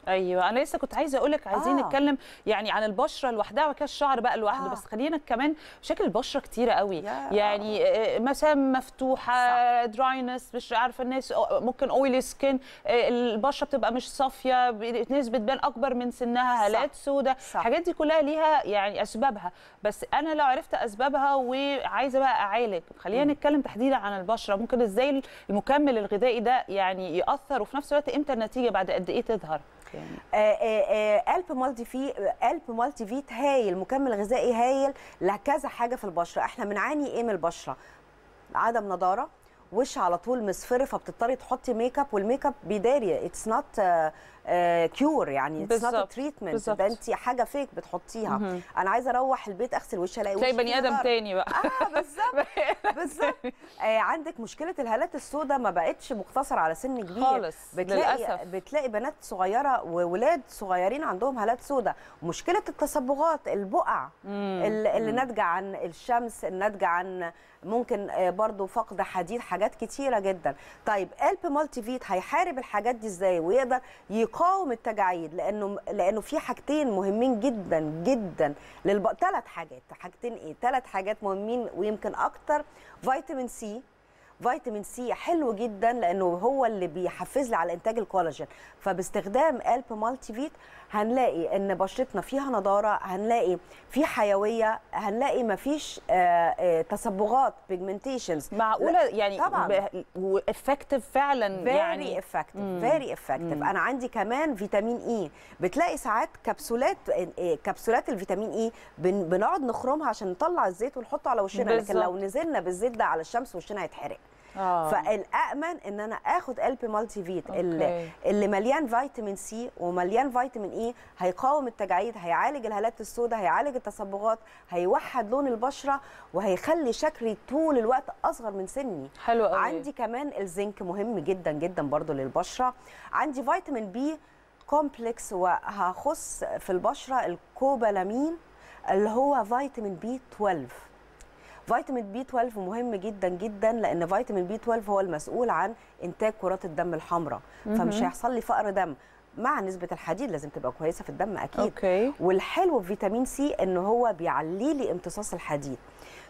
ايوه انا لسه كنت عايزه اقول لك عايزين آه. نتكلم يعني عن البشره لوحدها وكده الشعر بقى لوحده آه. بس خلينا كمان مشاكل البشره كتيره قوي يا- يعني آه، مسام مفتوحه دراينس مش عارفه الناس آه، ممكن اويلي سكين البشره بتبقى مش صافيه ب- ناس بتبان اكبر من سنها هالات سوداء صح. الحاجات دي كلها ليها يعني اسبابها بس انا لو عرفت اسبابها وعايزه بقى اعالج خلينا نتكلم تحديدا عن البشره ممكن ازاي المكمل الغذائي ده يعني ياثر وفي نفس الوقت امتى النتيجه بعد قد ايه تظهر يعني آه، آه، آه، الب مالتي في الب مالتي فيت هايل مكمل غذائي هايل لكذا حاجه في البشره احنا بنعاني ايه من البشره عدم نضاره وش على طول مصفر فبتضطري تحطي ميك اب والميك اب بيداري اتس نوت كيور يعني اتس نوت بالظبط، تريتمنت بالظبط. ده انت حاجه فيك بتحطيها انا عايزه اروح البيت اغسل وشي الاقي تلاقي وشي بني فيه ادم نضارة. تاني بقى اه بالظبط بالظبط آه عندك مشكله الهالات السوداء ما بقتش مقتصره على سن كبير خالص، بتلاقي للأسف. بتلاقي بنات صغيره وولاد صغيرين عندهم هالات سوداء مشكله التصبغات البقع ال- اللي ناتجه عن الشمس الناتجه عن ممكن آه، برضو فقد حديد حاجات كتيره جدا طيب الب مالتي فيت هيحارب الحاجات دي ازاي ويقدر يقاوم التجاعيد لانه لانه في حاجتين مهمين جدا جدا للب... ثلاث حاجات حاجتين ايه ثلاث حاجات مهمين ويمكن اكتر فيتامين سي فيتامين سي حلو جدا لانه هو اللي بيحفز لي على انتاج الكولاجين فباستخدام الب مالتي فيت هنلاقي ان بشرتنا فيها نضاره هنلاقي في حيويه هنلاقي مفيش آه، آه، تصبغات بيجمنتيشنز معقوله يعني طبعا. وافكتيف فعلا فيري يعني افكتيف فيري افكتيف انا عندي كمان فيتامين اي بتلاقي ساعات كبسولات إيه، كبسولات الفيتامين اي بن بنقعد نخرمها عشان نطلع الزيت ونحطه على وشنا لكن لو بالظبط. نزلنا بالزيت ده على الشمس وشنا هيتحرق آه. فالامن ان انا اخد الب مالتي فيت اللي, أوكي. اللي مليان فيتامين سي ومليان فيتامين اي هيقاوم التجاعيد هيعالج الهالات السوداء هيعالج التصبغات هيوحد لون البشره وهيخلي شكلي طول الوقت اصغر من سني حلو قوي عندي كمان الزنك مهم جدا جدا برضو للبشره عندي فيتامين بي كومبلكس وهخص في البشره الكوبالامين اللي هو فيتامين بي 12 فيتامين بي 12 مهم جدا جدا لان فيتامين بي 12 هو المسؤول عن انتاج كرات الدم الحمراء فمش هيحصل لي فقر دم مع نسبه الحديد لازم تبقى كويسه في الدم اكيد اوكي والحلو في فيتامين سي ان هو بيعلي لي امتصاص الحديد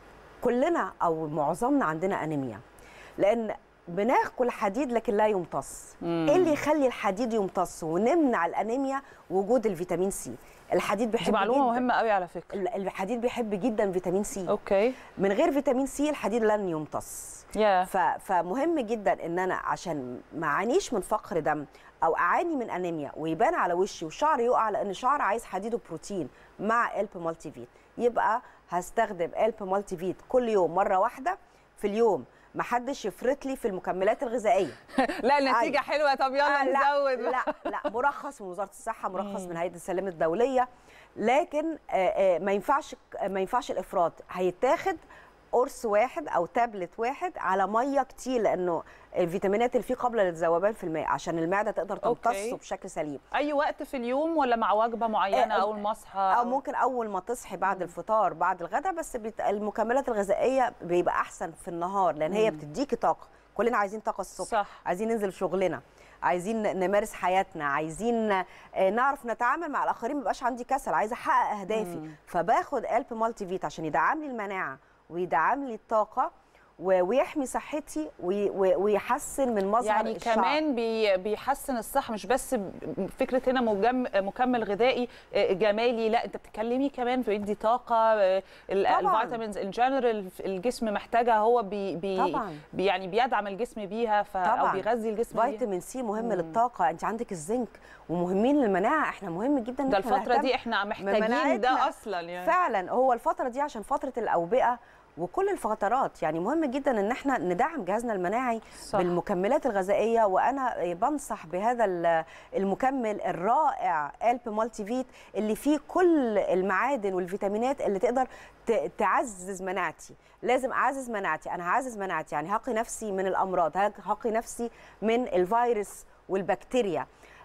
كلنا او معظمنا عندنا انيميا لان بناكل حديد لكن لا يمتص ايه اللي يخلي الحديد يمتص ونمنع الانيميا وجود الفيتامين سي الحديد دي بيحب معلومه جدا مهمه قوي على فكره ال- الحديد بيحب جدا فيتامين سي اوكي من غير فيتامين سي الحديد لن يمتص يا ف... فمهم جدا ان انا عشان ما اعانيش من فقر دم او اعاني من انيميا ويبان على وشي وشعري يقع لان شعر عايز حديد وبروتين مع الب مالتي فيت يبقى هستخدم الب مالتي فيت كل يوم مره واحده في اليوم ما حدش يفرط لي في المكملات الغذائيه لا النتيجه أيوة. حلوه طب يلا آه، لا نزود لا لا مرخص من وزاره الصحه مرخص من هيئه السلامه الدوليه لكن آه، آه، ما ينفعش ما ينفعش الافراط هيتاخد قرص واحد او تابلت واحد على ميه كتير لانه الفيتامينات اللي فيه قابله للذوبان في الماء عشان المعده تقدر أوكي. تمتصه بشكل سليم اي وقت في اليوم ولا مع وجبه معينه آه، اول ما اصحى او ممكن اول ما تصحي بعد الفطار بعد الغداء بس بيت... المكملات الغذائيه بيبقى احسن في النهار لان هي بتديكي طاقه كلنا عايزين طاقه الصبح صح. عايزين ننزل شغلنا عايزين نمارس حياتنا عايزين آه، نعرف نتعامل مع الاخرين ما يبقاش عندي كسل عايزه احقق اهدافي فباخد الب مالتي فيت عشان يدعم لي المناعه ويدعم لي الطاقه و- ويحمي صحتي وي- وي- ويحسن من مظهر يعني الشعر. كمان بي بيحسن الصحه مش بس ب- فكره هنا مجم مكمل غذائي آه، جمالي لا انت بتتكلمي كمان بيدي طاقه آه، ال- طبعاً. الفيتامينز ان جنرال الجسم محتاجها هو بي بي طبعاً. بي يعني بيدعم الجسم بيها ف او طبعاً. بيغذي الجسم بيها فيتامين سي مهم للطاقه انت عندك الزنك ومهمين للمناعه احنا مهم جدا إن ده إحنا الفتره نهتم دي احنا محتاجين بمناعتنا. ده اصلا يعني فعلا هو الفتره دي عشان فتره الاوبئه وكل الفترات يعني مهم جدا ان احنا ندعم جهازنا المناعي صح. بالمكملات الغذائيه وانا بنصح بهذا ال- المكمل الرائع الب مالتي فيت اللي فيه كل المعادن والفيتامينات اللي تقدر ت- تعزز مناعتي لازم اعزز مناعتي انا هعزز مناعتي يعني هقي نفسي من الامراض هقي نفسي من الفيروس والبكتيريا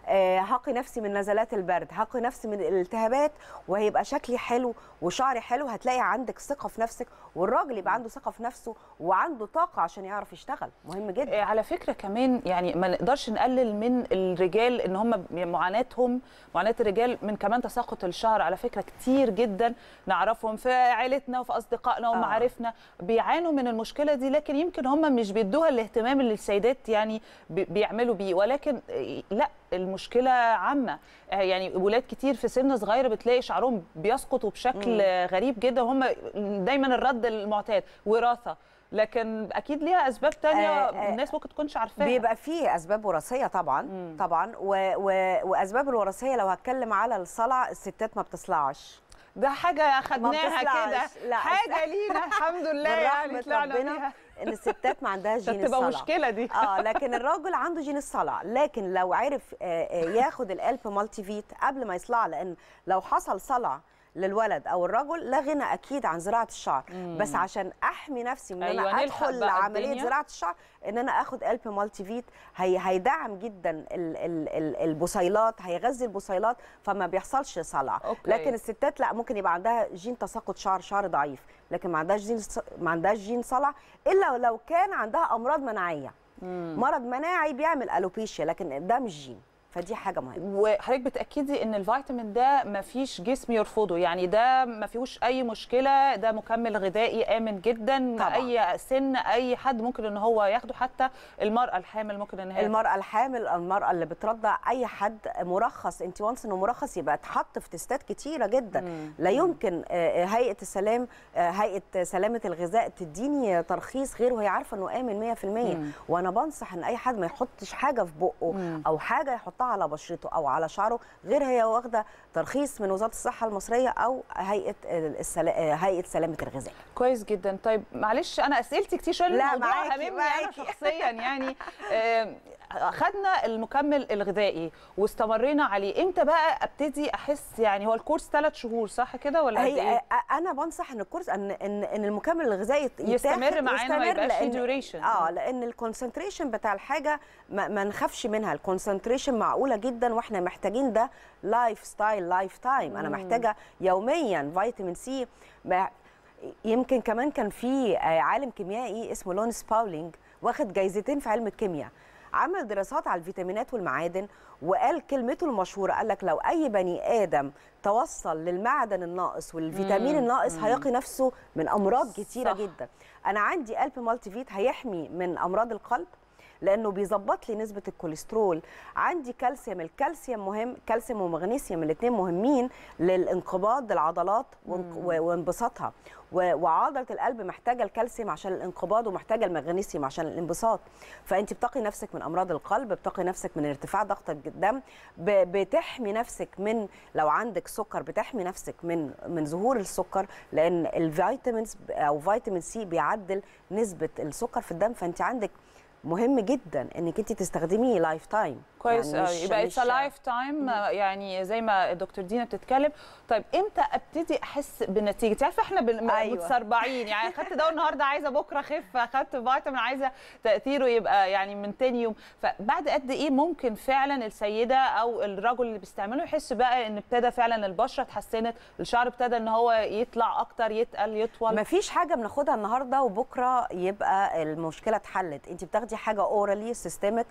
آه، هقي نفسي من نزلات البرد هقي نفسي من الالتهابات وهيبقى شكلي حلو وشعري حلو هتلاقي عندك ثقه في نفسك والراجل يبقى عنده ثقه في نفسه وعنده طاقه عشان يعرف يشتغل مهم جدا آه، على فكره كمان يعني ما نقدرش نقلل من الرجال ان هم معاناتهم معاناه الرجال من كمان تساقط الشعر على فكره كتير جدا نعرفهم في عائلتنا وفي اصدقائنا ومعارفنا بيعانوا من المشكله دي لكن يمكن هم مش بيدوها الاهتمام اللي السيدات يعني بي- بيعملوا بيه ولكن آه، لا المشكله عامه آه، يعني ولاد كتير في سن صغير بتلاقي شعرهم بيسقطوا بشكل آه، غريب جدا هم دايما الرد المعتاد وراثه لكن اكيد ليها اسباب تانية آه، آه، الناس ممكن تكونش عارفاها بيبقى فيه اسباب وراثيه طبعا مم. طبعا و... و... واسباب الوراثيه لو هتكلم على الصلع الستات ما بتصلعش ده حاجه اخدناها بتطلعش. كده لا. حاجه لينا الحمد لله من يعني رحمة طلعنا ربنا بيها ان الستات ما عندهاش ده جين تبقى الصلع مشكله دي اه لكن الراجل عنده جين الصلع لكن لو عرف آه، آه، ياخد القلب مالتي فيت قبل ما يصلع لان لو حصل صلع للولد او الرجل لا غنى اكيد عن زراعه الشعر بس عشان احمي نفسي من ان أيوة، انا نلحق ادخل بقى لعمليه الدنيا. زراعه الشعر ان انا اخد قلب مالتي فيت هي هيدعم جدا ال ال ال البصيلات هيغذي البصيلات فما بيحصلش صلع أوكي. لكن الستات لا ممكن يبقى عندها جين تساقط شعر شعر ضعيف لكن ما عندهاش جين ما عندهاش جين صلع الا لو كان عندها امراض مناعيه مرض مناعي بيعمل الوبيشيا لكن ده مش جين فدي حاجه مهمه وحضرتك بتاكدي ان الفيتامين ده ما فيش جسم يرفضه يعني ده ما فيهوش اي مشكله ده مكمل غذائي امن جدا طبعاً. اي سن اي حد ممكن ان هو ياخده حتى المراه الحامل ممكن ان هي المراه الحامل المراه اللي بترضع اي حد مرخص انت وانس انه مرخص يبقى اتحط في تستات كتيره جدا مم. لا يمكن آه، هيئه السلام آه، هيئه سلامه الغذاء تديني ترخيص غير وهي عارفه انه امن 100% مم. وانا بنصح ان اي حد ما يحطش حاجه في بقه مم. او حاجه يحطها على بشرته او على شعره غير هي واخده ترخيص من وزاره الصحه المصريه او هيئه السلا... هيئه سلامه الغذاء كويس جدا طيب معلش انا اسئلتي كتير شويه لا، الموضوع معاكي، هاممني انا معاكي. شخصيا يعني آم، خدنا المكمل الغذائي واستمرينا عليه امتى بقى ابتدي احس يعني هو الكورس ثلاث شهور صح كده ولا قد هي ايه انا بنصح ان الكورس ان ان ان المكمل الغذائي يت- يستمر يتاخد- معانا ما يستمر يبقاش فيه لأن- duration. اه لان الكونسنتريشن بتاع الحاجه ما, ما نخافش منها الكونسنتريشن معقوله جدا واحنا محتاجين ده لايف ستايل لايف تايم انا محتاجه يوميا فيتامين سي ما- يمكن كمان كان في آه، عالم كيميائي اسمه لونس باولينج واخد جايزتين في علم الكيمياء عمل دراسات على الفيتامينات والمعادن وقال كلمته المشهوره قال لك لو اي بني ادم توصل للمعدن الناقص والفيتامين مم، الناقص مم. هيقي نفسه من امراض كتيره صح. جدا انا عندي قلب مالتي فيت هيحمي من امراض القلب لانه بيظبط لي نسبه الكوليسترول عندي كالسيوم الكالسيوم مهم كالسيوم ومغنيسيوم الاثنين مهمين للانقباض العضلات وانق- و- وانبساطها و- وعضله القلب محتاجه الكالسيوم عشان الانقباض ومحتاجه المغنيسيوم عشان الانبساط فانت بتقي نفسك من امراض القلب بتقي نفسك من ارتفاع ضغط الدم ب- بتحمي نفسك من لو عندك سكر بتحمي نفسك من من ظهور السكر لان الفيتامينز او فيتامين سي بيعدل نسبه السكر في الدم فانت عندك مهم جدا انك انت تستخدميه لايف تايم كويس يعني قوي مش- يبقى مش- اتس لايف تايم يعني زي ما الدكتور دينا بتتكلم طيب امتى ابتدي احس بالنتيجه انت عارفه احنا بن- أيوة. متسربعين يعني اخدت دواء النهارده عايزه بكره اخف اخدت فيتامين عايزه تاثيره يبقى يعني من تاني يوم فبعد قد ايه ممكن فعلا السيده او الرجل اللي بيستعمله يحس بقى ان ابتدى فعلا البشره اتحسنت الشعر ابتدى ان هو يطلع اكتر يتقل يطول ما فيش حاجه بناخدها النهارده وبكره يبقى المشكله اتحلت انت بتاخدي حاجه اورالي سيستمك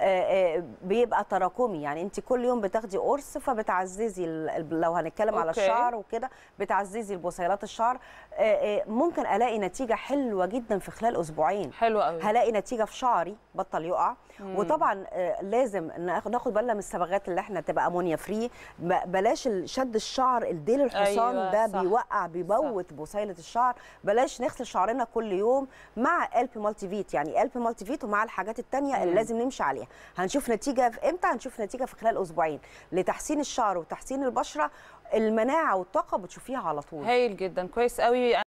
بيبقى تراكمي يعني انت كل يوم بتاخدي قرص فبتعززي ال- ال- لو هنتكلم على أوكي. الشعر وكده بتعززي البصيلات الشعر آه، آه، ممكن الاقي نتيجه حلوه جدا في خلال اسبوعين حلو قوي هلاقي نتيجه في شعري بطل يقع مم. وطبعا آه، لازم ناخد ناخد بالنا من الصبغات اللي احنا تبقى امونيا فري ب- بلاش ال- شد الشعر الديل الحصان أيوة، ده صح. بيوقع بيبوت بصيله الشعر بلاش نغسل شعرنا كل يوم مع قلب مالتي فيت يعني قلب مالتي فيت ومع الحاجات التانية اللي مم. لازم نمشي عليها هنشوف نتيجه في امتى هنشوف نتيجه في خلال اسبوعين لتحسين الشعر وتحسين البشره المناعه والطاقه بتشوفيها على طول هايل جدا كويس قوي